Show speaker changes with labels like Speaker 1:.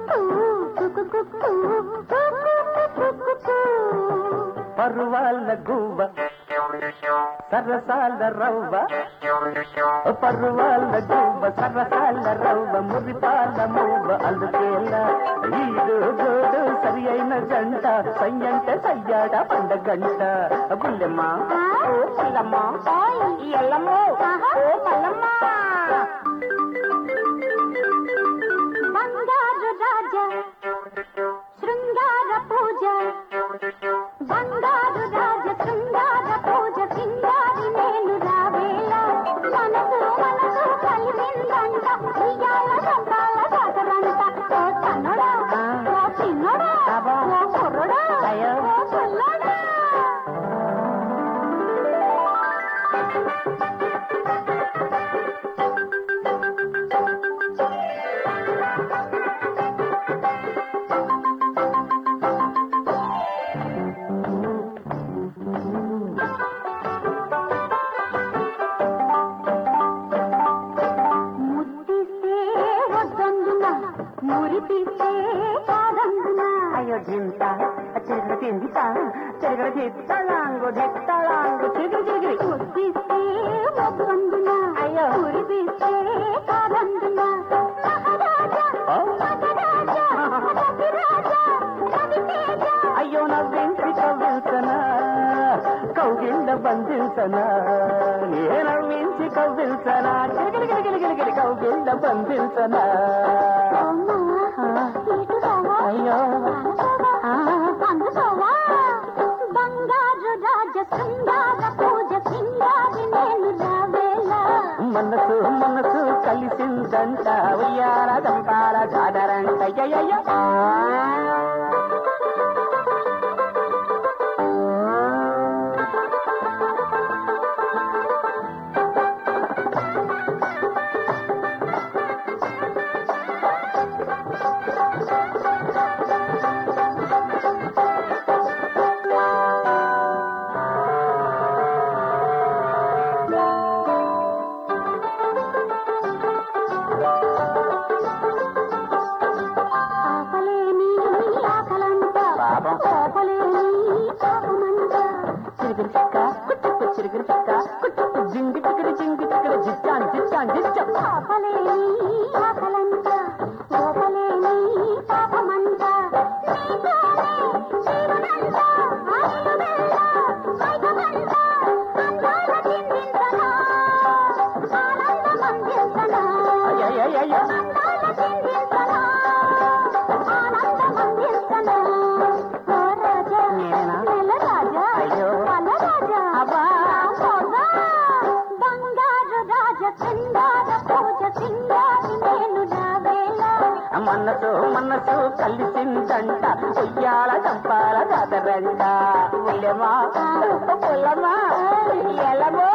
Speaker 1: పరువాళ్ళ గువ్వ సరసాల రవ్వ పరువాళ్ళ గువ్వ సరసాల రవ్వ మురిపాల మువ్వ అందుకేలా ఈడు గోడు సరి అయిన జంట సయ్యంటే సయ్యాడ పండగంట బుల్లెమ్మ ఓ పుల్లమ్మ ఈ ఎల్లమ్మ ఓ పల్లమ్మ
Speaker 2: బంగారు రాజా శృంగార పూజ బంగారు రాజ శృంగార పూజ సింగారి నేను రావేళ మనసు మనసు కలిసిందంట ఇయాల సంతాల జాతరంట ఓ తన్నుడా ఓ చిన్నుడా
Speaker 1: అబ్బా.
Speaker 2: ఓ కుర్రుడా
Speaker 1: అయ్యో.
Speaker 2: ఓ పుల్లడా ముద్దిస్తే వద్దందున మురిపిస్తే కాదందున
Speaker 1: అయ్యో జింత చిరుగుడు చింత చిరుగుడు చిత్తలాంగు దిత్తలాంగు చిగురు చిగురు
Speaker 2: ముద్దిస్తే వద్దందున
Speaker 1: అయ్యో.
Speaker 2: మురిపిస్తే కాదందున మహారాజా
Speaker 1: ఆ?
Speaker 2: మహారాజా రవిరాజా రవితేజ
Speaker 1: అయ్యో నవ్వించి కవ్వించనా కౌగిళ్ళ బంధించనా ఏ నవ్వించి కవ్వించనా గిలిగిలిగిలిగిలిగిలి కౌగిళ్ళ బంధించనా
Speaker 2: సోమా, ఇటు సోమా.
Speaker 1: అయ్యో
Speaker 2: ఆ, అందుకోవా బంగారు రాజ శృంగార పూజ సింగారి నేను రావేళ
Speaker 1: మనసు మనసు కలిసిందంట ఉయ్యాల దంపాల జాదరంట అయ్యయ్యో.
Speaker 2: ఆపలేని ఆకలంట
Speaker 1: పాపం.
Speaker 2: ఆపలేని పాపమంట
Speaker 1: చిరుగురు చిక్క కుట్టుకు చిరుగురు చిక్క కుట్టుకు జింగి చిక్కుడు జింగి చిక్కుడు జిచ్చాన్ జిచ్చాన్ జిచ్చం
Speaker 2: ఆపలేని ఆకలంట ఓపలేని పాపమంట నీతోనే జీవనంట ఆయుధ వెళ్ళ ఆయుధమంట అందాల చిందించనా ఆనందం అందించనా
Speaker 1: అయ్యయ్యయ్యో
Speaker 2: అందాల చిందించనా ఆనందం అందించనా ఓ రాజా
Speaker 1: నేనా?
Speaker 2: నెల రాజా
Speaker 1: అయ్యో.
Speaker 2: వల రాజా
Speaker 1: అబ్బా.
Speaker 2: రామోజా. బంగారు రాజ సింగార పూజ సింగారి నేను రావేళ
Speaker 1: మనసు మనసు కలిసిందంట ఉయ్యాల దంపాల జాతరంట ఉల్లెమా పుల్లమా ఎలమో